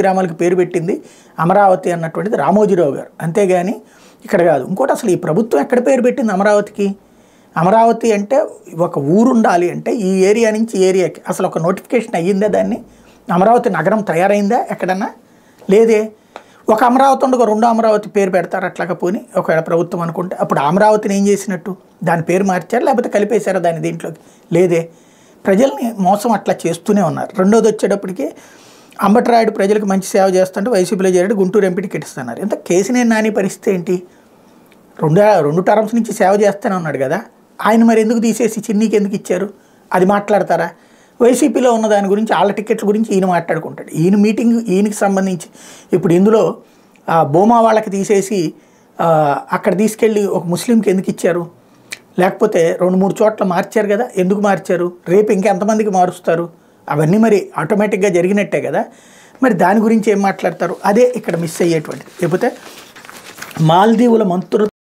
గ్రామాలకు పేరు పెట్టింది అమరావతి అన్నటువంటిది రామోజీరావు గారు అంతేగాని ఇక్కడ కాదు ఇంకోటి అసలు ఈ ప్రభుత్వం ఎక్కడ పేరు పెట్టింది అమరావతికి అమరావతి అంటే ఒక ఊరు ఉండాలి అంటే ఈ ఏరియా నుంచి ఈ ఏరియాకి అసలు ఒక నోటిఫికేషన్ అయ్యిందా దాన్ని అమరావతి నగరం తయారైందా ఎక్కడన్నా లేదే ఒక అమరావతి ఉండగా రెండో అమరావతి పేరు పెడతారు అట్లాగా పోని ఒకవేళ ప్రభుత్వం అనుకుంటే అప్పుడు అమరావతిని ఏం చేసినట్టు దాని పేరు మార్చారు లేకపోతే కలిపేశారా దాని దీంట్లోకి లేదే ప్రజల్ని మోసం అట్లా చేస్తూనే ఉన్నారు రెండోది వచ్చేటప్పటికి అంబటరాయుడు ప్రజలకు మంచి సేవ చేస్తుంటే వైసీపీలో చేరాడు గుంటూరు ఎంపీకి కెట్టిస్తున్నారు ఎంత కేసినేని నాని పరిస్థితి ఏంటి రెండు రెండు టర్మ్స్ నుంచి సేవ చేస్తూనే ఉన్నాడు కదా ఆయన మరి ఎందుకు తీసేసి చిన్నీకి ఎందుకు ఇచ్చారు అది మాట్లాడతారా వైసీపీలో ఉన్న దాని గురించి వాళ్ళ టికెట్ల గురించి ఈయన మాట్లాడుకుంటాడు ఈయన మీటింగ్ ఈయనకి సంబంధించి ఇప్పుడు ఇందులో ఆ, బోమా వాళ్ళకి తీసేసి ఆ, అక్కడ తీసుకెళ్ళి ఒక ముస్లింకి ఎందుకు ఇచ్చారు లేకపోతే రెండు మూడు చోట్ల మార్చారు కదా ఎందుకు మార్చారు రేపు ఇంకెంతమందికి మారుస్తారు అవన్నీ మరి ఆటోమేటిక్గా జరిగినట్టే కదా మరి దాని గురించి ఏం మాట్లాడతారు అదే ఇక్కడ మిస్ అయ్యేటువంటిది లేకపోతే మాల్దీవుల మంత్రులు